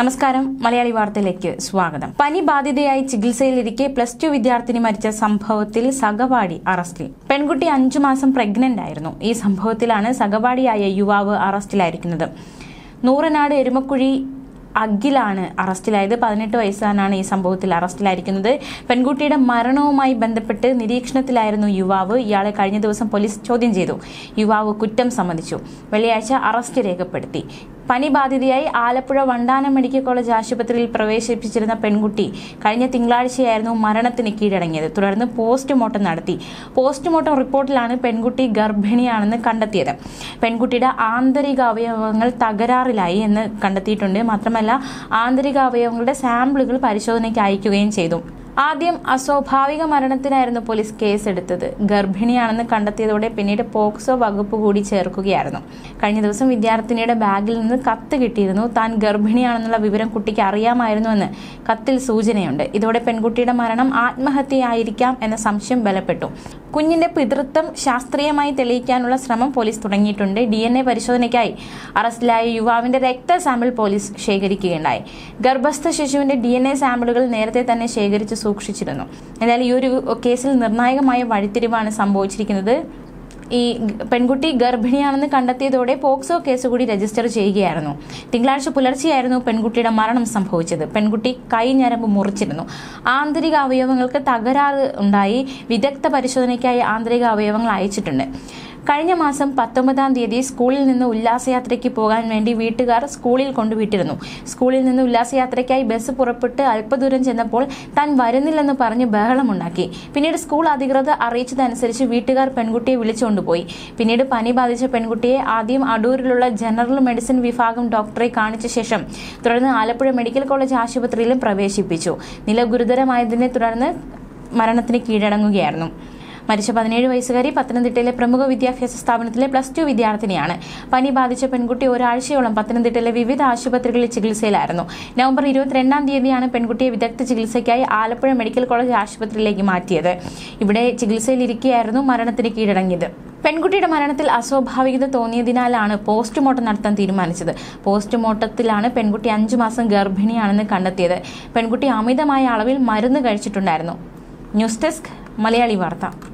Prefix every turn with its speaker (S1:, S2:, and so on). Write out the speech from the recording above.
S1: നമസ്കാരം മലയാളി വാർത്തയിലേക്ക് സ്വാഗതം പനി ബാധിതയായി ചികിത്സയിലിരിക്കെ പ്ലസ് ടു വിദ്യാർത്ഥിനി മരിച്ച സംഭവത്തിൽ സഹപാഠി അറസ്റ്റിൽ പെൺകുട്ടി അഞ്ചു മാസം പ്രഗ്നന്റ് ആയിരുന്നു ഈ സംഭവത്തിലാണ് സഹപാഠിയായ യുവാവ് അറസ്റ്റിലായിരിക്കുന്നത് നൂറനാട് എരുമക്കുഴി അഖിലാണ് അറസ്റ്റിലായത് പതിനെട്ട് വയസ്സുകാരനാണ് ഈ സംഭവത്തിൽ അറസ്റ്റിലായിരിക്കുന്നത് പെൺകുട്ടിയുടെ മരണവുമായി ബന്ധപ്പെട്ട് നിരീക്ഷണത്തിലായിരുന്നു യുവാവ് ഇയാളെ കഴിഞ്ഞ ദിവസം പോലീസ് ചോദ്യം ചെയ്തു യുവാവ് കുറ്റം സമ്മതിച്ചു വെള്ളിയാഴ്ച അറസ്റ്റ് രേഖപ്പെടുത്തി പനി ബാധിതയായി ആലപ്പുഴ വണ്ടാനം മെഡിക്കൽ കോളേജ് ആശുപത്രിയിൽ പ്രവേശിപ്പിച്ചിരുന്ന പെൺകുട്ടി കഴിഞ്ഞ തിങ്കളാഴ്ചയായിരുന്നു മരണത്തിന് കീഴടങ്ങിയത് തുടർന്ന് പോസ്റ്റ്മോർട്ടം നടത്തി പോസ്റ്റ്മോർട്ടം റിപ്പോർട്ടിലാണ് പെൺകുട്ടി ഗർഭിണിയാണെന്ന് കണ്ടെത്തിയത് പെൺകുട്ടിയുടെ ആന്തരിക അവയവങ്ങൾ തകരാറിലായി എന്ന് കണ്ടെത്തിയിട്ടുണ്ട് മാത്രമല്ല ആന്തരിക അവയവങ്ങളുടെ സാമ്പിളുകൾ പരിശോധനയ്ക്ക് അയക്കുകയും ചെയ്തു ആദ്യം അസ്വാഭാവിക മരണത്തിനായിരുന്നു പോലീസ് കേസെടുത്തത് ഗർഭിണിയാണെന്ന് കണ്ടെത്തിയതോടെ പിന്നീട് പോക്സോ വകുപ്പ് കൂടി ചേർക്കുകയായിരുന്നു കഴിഞ്ഞ ദിവസം വിദ്യാർത്ഥിനിയുടെ ബാഗിൽ നിന്ന് കത്ത് കിട്ടിയിരുന്നു താൻ ഗർഭിണിയാണെന്നുള്ള വിവരം കുട്ടിക്ക് അറിയാമായിരുന്നുവെന്ന് കത്തിൽ സൂചനയുണ്ട് ഇതോടെ പെൺകുട്ടിയുടെ മരണം ആത്മഹത്യയായിരിക്കാം എന്ന സംശയം ബലപ്പെട്ടു കുഞ്ഞിന്റെ പിതൃത്വം ശാസ്ത്രീയമായി തെളിയിക്കാനുള്ള ശ്രമം പോലീസ് തുടങ്ങിയിട്ടുണ്ട് ഡി എൻ എ പരിശോധനയ്ക്കായി അറസ്റ്റിലായ യുവാവിന്റെ രക്ത സാമ്പിൾ പോലീസ് ശേഖരിക്കുകയുണ്ടായി ഗർഭസ്ഥ ശിശുവിന്റെ ഡി എൻ എ സാമ്പിളുകൾ നേരത്തെ തന്നെ ശേഖരിച്ച് സൂക്ഷിച്ചിരുന്നു എന്നാൽ ഈ ഒരു കേസിൽ നിർണായകമായ വഴിത്തിരിവാണ് സംഭവിച്ചിരിക്കുന്നത് ഈ പെൺകുട്ടി ഗർഭിണിയാണെന്ന് കണ്ടെത്തിയതോടെ പോക്സോ കേസ് കൂടി രജിസ്റ്റർ ചെയ്യുകയായിരുന്നു തിങ്കളാഴ്ച പുലർച്ചെയായിരുന്നു പെൺകുട്ടിയുടെ മരണം സംഭവിച്ചത് പെൺകുട്ടി കൈ ഞരമ്പ് മുറിച്ചിരുന്നു ആന്തരിക അവയവങ്ങൾക്ക് തകരാറ് ഉണ്ടായി വിദഗ്ധ പരിശോധനയ്ക്കായി ആന്തരിക അവയവങ്ങൾ അയച്ചിട്ടുണ്ട് കഴിഞ്ഞ മാസം പത്തൊമ്പതാം തീയതി സ്കൂളിൽ നിന്ന് ഉല്ലാസയാത്രയ്ക്ക് പോകാൻ വേണ്ടി വീട്ടുകാർ സ്കൂളിൽ കൊണ്ടുവിട്ടിരുന്നു സ്കൂളിൽ നിന്ന് ഉല്ലാസയാത്രയ്ക്കായി ബസ് പുറപ്പെട്ട് അല്പദൂരം ചെന്നപ്പോൾ താൻ വരുന്നില്ലെന്ന് പറഞ്ഞ് ബഹളമുണ്ടാക്കി പിന്നീട് സ്കൂൾ അധികൃതർ അറിയിച്ചതനുസരിച്ച് വീട്ടുകാർ പെൺകുട്ടിയെ വിളിച്ചുകൊണ്ടുപോയി പിന്നീട് പനി ബാധിച്ച പെൺകുട്ടിയെ ആദ്യം അടൂരിലുള്ള ജനറൽ മെഡിസിൻ വിഭാഗം ഡോക്ടറെ കാണിച്ച ശേഷം തുടർന്ന് ആലപ്പുഴ മെഡിക്കൽ കോളേജ് ആശുപത്രിയിലും പ്രവേശിപ്പിച്ചു നില ഗുരുതരമായതിനെ തുടർന്ന് മരണത്തിന് കീഴടങ്ങുകയായിരുന്നു മരിച്ച പതിനേഴ് വയസ്സുകാരി പത്തനംതിട്ടയിലെ പ്രമുഖ വിദ്യാഭ്യാസ സ്ഥാപനത്തിലെ പ്ലസ് ടു വിദ്യാർത്ഥിനിയാണ് പനി ബാധിച്ച പെൺകുട്ടി ഒരാഴ്ചയോളം പത്തനംതിട്ടയിലെ വിവിധ ആശുപത്രികളിൽ ചികിത്സയിലായിരുന്നു നവംബർ ഇരുപത്തിരണ്ടാം തീയതിയാണ് പെൺകുട്ടിയെ വിദഗ്ധ ചികിത്സയ്ക്കായി ആലപ്പുഴ മെഡിക്കൽ കോളേജ് ആശുപത്രിയിലേക്ക് മാറ്റിയത് ഇവിടെ ചികിത്സയിലിരിക്കെയായിരുന്നു മരണത്തിന് കീഴടങ്ങിയത് പെൺകുട്ടിയുടെ മരണത്തിൽ അസ്വാഭാവികത തോന്നിയതിനാലാണ് പോസ്റ്റ്മോർട്ടം നടത്താൻ തീരുമാനിച്ചത് പോസ്റ്റ്മോർട്ടത്തിലാണ് പെൺകുട്ടി അഞ്ചു മാസം ഗർഭിണിയാണെന്ന് കണ്ടെത്തിയത് പെൺകുട്ടി അമിതമായ അളവിൽ മരുന്ന് കഴിച്ചിട്ടുണ്ടായിരുന്നു ന്യൂസ് ഡെസ്ക് മലയാളി വാർത്ത